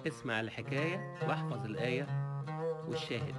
اسمع الحكاية واحفظ الآية والشاهد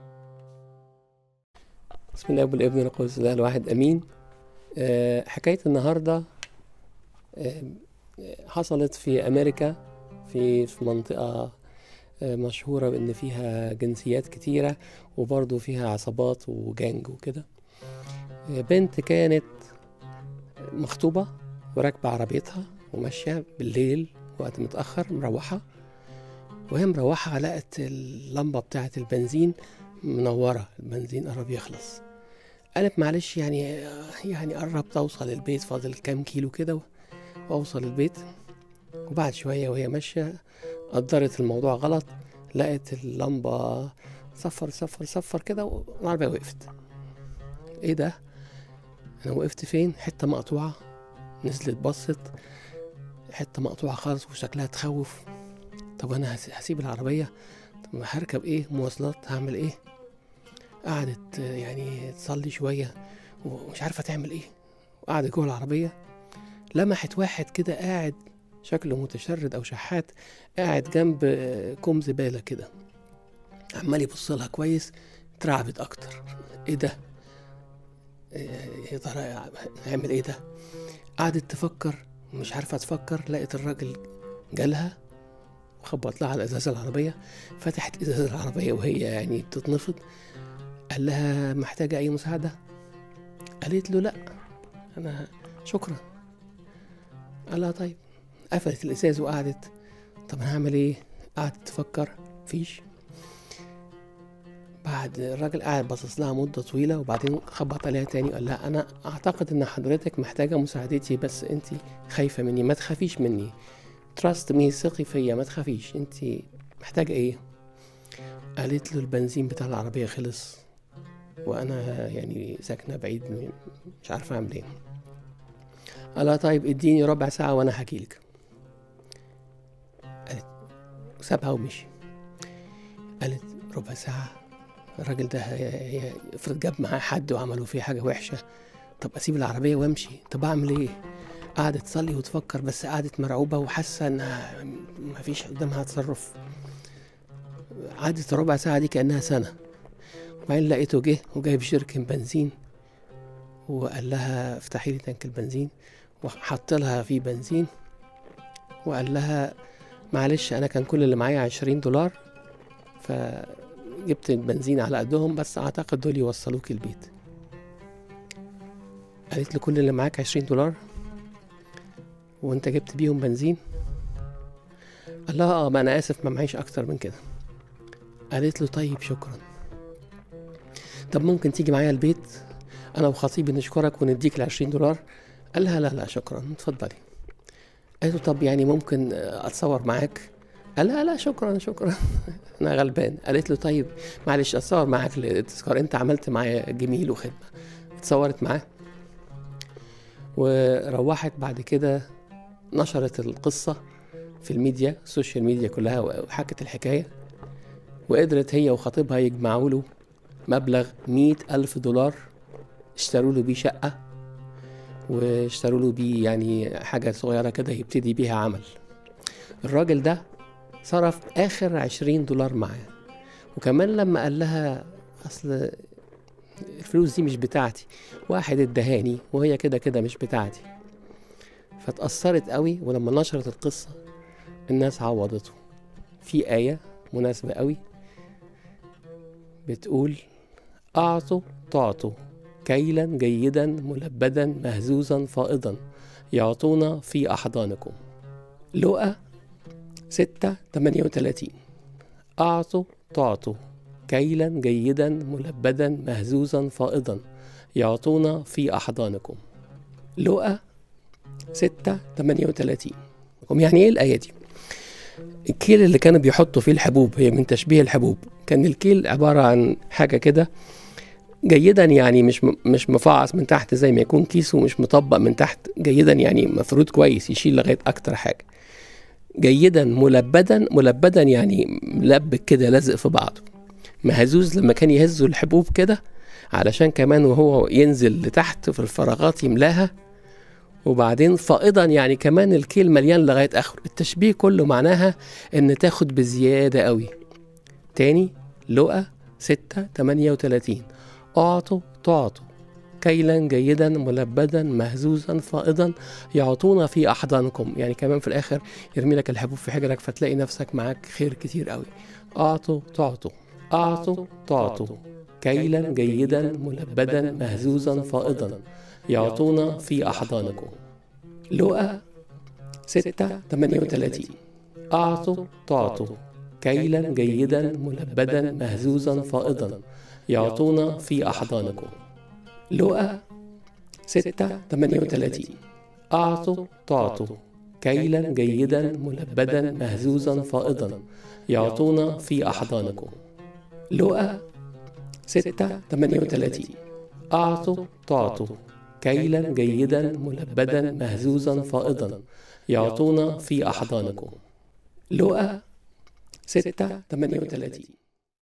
بسم الله والابن القدس الله الواحد امين آه، حكايه النهارده آه، حصلت في امريكا في في منطقه آه، مشهوره بان فيها جنسيات كتيره وبرضه فيها عصابات وجانج وكده آه، بنت كانت مخطوبه وراكبه عربيتها وماشيه بالليل وقت متاخر مروحه وهي مروحه لقت اللمبه بتاعه البنزين منوره البنزين قرب يخلص قالت معلش يعني يعني قربت اوصل البيت فاضل كام كيلو كده واوصل البيت وبعد شويه وهي ماشيه قدرت الموضوع غلط لقت اللمبه صفر صفر صفر كده والعربيه وقفت ايه ده انا وقفت فين حته مقطوعه نزلت بصت حته مقطوعه خالص وشكلها تخوف طب انا هس- هسيب العربيه طب هركب ايه مواصلات هعمل ايه قعدت آه، يعني تصلي شوية ومش عارفة تعمل ايه وقعدت جوه العربية لمحت واحد كده قاعد شكله متشرد او شحات قاعد جنب آه، كوم زبالة كده عمال يبص لها كويس اترعبت اكتر ايه ده آه، يا ترى هيعمل ايه ده قعدت تفكر مش عارفة تفكر لقت الراجل جالها وخبط لها على ازاز العربية فتحت ازاز العربية وهي يعني بتتنفض قال لها محتاجة أي مساعدة قالت له لأ أنا شكرا قال لها طيب قفلت الإزاز وقعدت طب أنا هعمل إيه قعدت تفكر فيش بعد الراجل قاعد باصص لها مدة طويلة وبعدين خبط عليها تاني قال لها أنا أعتقد إن حضرتك محتاجة مساعدتي بس أنت خايفة مني ما تخافيش مني تراست مي ثقي فيا ما تخافيش أنت محتاجة إيه قالت له البنزين بتاع العربية خلص وانا يعني ساكنه بعيد م- مش عارفه اعمل ايه قال لها طيب اديني ربع ساعه وانا هحكيلك قالت سابها ومشي قالت ربع ساعه الراجل ده هي- هي- افرض جاب معاه حد وعملوا فيه حاجه وحشه طب اسيب العربيه وامشي طب اعمل ايه قعدت تصلي وتفكر بس قعدت مرعوبه وحاسه انها مفيش قدامها تصرف عدت ربع ساعه دي كانها سنه وبعدين لقيته جه وجايب جيركن بنزين وقال لها افتحي لي تانك البنزين وحط لها فيه بنزين وقال لها معلش انا كان كل اللي معايا عشرين دولار فجبت البنزين على قدهم بس اعتقد دول يوصلوك البيت قالت له كل اللي معاك عشرين دولار وانت جبت بيهم بنزين قال لها اه ما انا اسف ما معيش اكتر من كده قالت له طيب شكرا طب ممكن تيجي معايا البيت انا وخطيبي نشكرك ونديك ال 20 دولار قال لها لا لا شكرا اتفضلي قالت له طب يعني ممكن آه، اتصور معاك قال لها لا شكرا شكرا انا غلبان قالت له طيب معلش اتصور معاك للتذكار انت عملت معايا جميل وخدمه اتصورت معاه وروحت بعد كده نشرت القصة في الميديا السوشيال ميديا كلها وحكت الحكاية وقدرت هي وخطيبها يجمعوا له مبلغ مية ألف دولار اشتروا له بيه شقة واشتروا له بيه يعني حاجة صغيرة كده يبتدي بيها عمل الراجل ده صرف آخر عشرين دولار معاه وكمان لما قال لها أصل الفلوس دي مش بتاعتي واحد ادهاني وهي كده كده مش بتاعتي فاتأثرت قوي ولما نشرت القصة الناس عوضته في آية مناسبة قوي بتقول أعطوا تعطوا كيلا جيدا ملبدا مهزوزا فائضا يعطونا في أحضانكم لقى ستة تمانية وتلاتين أعطوا تعطوا كيلا جيدا ملبدا مهزوزا فائضا يعطونا في أحضانكم لقى ستة تمانية وتلاتين يعني إيه الآية دي؟ الكيل اللي كانوا بيحطوا فيه الحبوب هي من تشبيه الحبوب كان الكيل عبارة عن حاجة كده جيدا يعني مش م- مش مفعص من تحت زي ما يكون كيسه مش مطبق من تحت جيدا يعني مفروض كويس يشيل لغاية أكتر حاجة جيدا ملبدا ملبدا يعني ملبك كده لازق في بعضه مهزوز لما كان يهزوا الحبوب كده علشان كمان وهو ينزل لتحت في الفراغات يملاها وبعدين فائضا يعني كمان الكيل مليان لغاية آخره التشبيه كله معناها إن تاخد بزيادة قوي تاني لقى ستة تمانية وتلاتين أعطوا تعطوا كيلا جيدا ملبدا مهزوزا فائضا يعطونا في أحضانكم يعني كمان في الآخر يرمي لك الحبوب في حجرك فتلاقي نفسك معاك خير كتير قوي أعطوا تعطوا أعطوا تعطوا كيلا جيدا ملبدا مهزوزا فائضا يعطونا في أحضانكم لقى ستة تمانية وتلاتين أعطوا تعطوا كيلا جيدا ملبدا مهزوزا فائضا يعطونا في أحضانكم لقى ستة تمانية وتلاتين أعطوا تعطوا كيلا جيدا ملبدا مهزوزا فائضا يعطونا في أحضانكم لقى ستة تمانية وتلاتين أعطوا تعطوا كيلا جيدا ملبدا مهزوزا فائضا يعطونا في أحضانكم لقى ستة تمانية وتلاتين